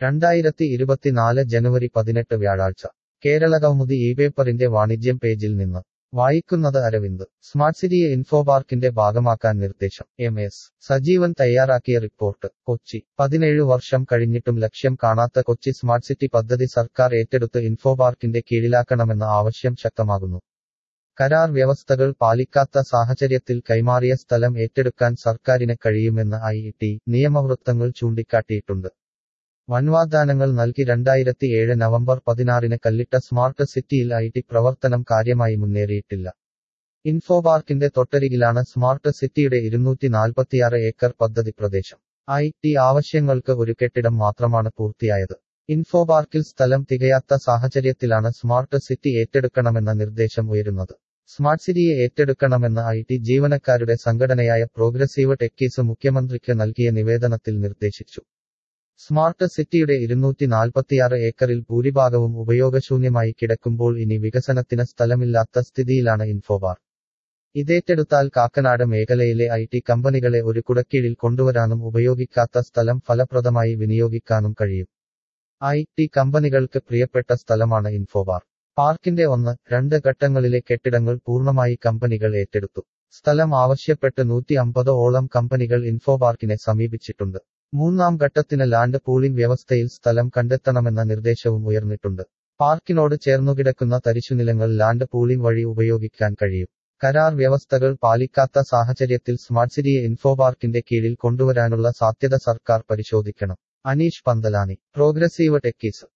രണ്ടായിരത്തി ഇരുപത്തിനാല് ജനുവരി പതിനെട്ട് വ്യാഴാഴ്ച കേരള കൗമുദി ഈ പേപ്പറിന്റെ വാണിജ്യം പേജിൽ നിന്ന് വായിക്കുന്നത് അരവിന്ദ് സ്മാർട്ട് സിറ്റിയെ ഇൻഫോപാർക്കിന്റെ ഭാഗമാക്കാൻ നിർദ്ദേശം എം എസ് സജീവൻ തയ്യാറാക്കിയ റിപ്പോർട്ട് കൊച്ചി പതിനേഴ് വർഷം കഴിഞ്ഞിട്ടും ലക്ഷ്യം കാണാത്ത കൊച്ചി സ്മാർട്ട് സിറ്റി പദ്ധതി സർക്കാർ ഏറ്റെടുത്ത് ഇൻഫോപാർക്കിന്റെ കീഴിലാക്കണമെന്ന ആവശ്യം ശക്തമാകുന്നു കരാർ വ്യവസ്ഥകൾ പാലിക്കാത്ത സാഹചര്യത്തിൽ കൈമാറിയ സ്ഥലം ഏറ്റെടുക്കാൻ സർക്കാരിന് കഴിയുമെന്ന് ഐ ടി നിയമവൃത്തങ്ങൾ ചൂണ്ടിക്കാട്ടിയിട്ടുണ്ട് വൻവാഗ്ദാനങ്ങൾ നൽകി രണ്ടായിരത്തി ഏഴ് നവംബർ പതിനാറിന് കല്ലിട്ട സ്മാർട്ട് സിറ്റിയിൽ ഐ ടി പ്രവർത്തനം കാര്യമായി മുന്നേറിയിട്ടില്ല ഇൻഫോപാർക്കിന്റെ തൊട്ടരികിലാണ് സ്മാർട്ട് സിറ്റിയുടെ ഇരുന്നൂറ്റി നാൽപ്പത്തിയാറ് ഏക്കർ പദ്ധതി പ്രദേശം ഐ ടി ആവശ്യങ്ങൾക്ക് ഒരു കെട്ടിടം മാത്രമാണ് പൂർത്തിയായത് ഇൻഫോപാർക്കിൽ സ്ഥലം തികയാത്ത സാഹചര്യത്തിലാണ് സ്മാർട്ട് സിറ്റി ഏറ്റെടുക്കണമെന്ന നിർദ്ദേശം ഉയരുന്നത് സ്മാർട്ട് സിറ്റിയെ ഏറ്റെടുക്കണമെന്ന് ഐ ടി ജീവനക്കാരുടെ സംഘടനയായ പ്രോഗ്രസീവ് ടെക്കീസ് മുഖ്യമന്ത്രിക്ക് നൽകിയ നിവേദനത്തിൽ നിർദ്ദേശിച്ചു സ്മാർട്ട് സിറ്റിയുടെ ഇരുന്നൂറ്റി നാൽപ്പത്തിയാറ് ഏക്കറിൽ ഭൂരിഭാഗവും ഉപയോഗശൂന്യമായി കിടക്കുമ്പോൾ ഇനി വികസനത്തിന് സ്ഥലമില്ലാത്ത സ്ഥിതിയിലാണ് ഇൻഫോബാർ ഇതേറ്റെടുത്താൽ കാക്കനാട് മേഖലയിലെ ഐ ടി കമ്പനികളെ ഒരു കുടക്കീഴിൽ കൊണ്ടുവരാനും ഉപയോഗിക്കാത്ത സ്ഥലം ഫലപ്രദമായി വിനിയോഗിക്കാനും കഴിയും ഐ ടി കമ്പനികൾക്ക് പ്രിയപ്പെട്ട സ്ഥലമാണ് ഇൻഫോബാർ പാർക്കിന്റെ ഒന്ന് രണ്ട് ഘട്ടങ്ങളിലെ കെട്ടിടങ്ങൾ പൂർണ്ണമായി കമ്പനികൾ ഏറ്റെടുത്തു സ്ഥലം ആവശ്യപ്പെട്ട് നൂറ്റി അമ്പത് ഓളം കമ്പനികൾ ഇൻഫോപാർക്കിനെ സമീപിച്ചിട്ടുണ്ട് മൂന്നാം ഘട്ടത്തിന് ലാൻഡ് പൂളിംഗ് വ്യവസ്ഥയിൽ സ്ഥലം കണ്ടെത്തണമെന്ന നിർദ്ദേശവും ഉയർന്നിട്ടുണ്ട് പാർക്കിനോട് ചേർന്നുകിടക്കുന്ന തരിശുനിലങ്ങൾ ലാൻഡ് പൂളിംഗ് വഴി ഉപയോഗിക്കാൻ കഴിയും കരാർ വ്യവസ്ഥകൾ പാലിക്കാത്ത സാഹചര്യത്തിൽ സ്മാർട്ട് സിറ്റിയെ ഇൻഫോപാർക്കിന്റെ കീഴിൽ കൊണ്ടുവരാനുള്ള സാധ്യത സർക്കാർ പരിശോധിക്കണം അനീഷ് പന്തലാനി പ്രോഗ്രസീവ് ടെക്കീസ്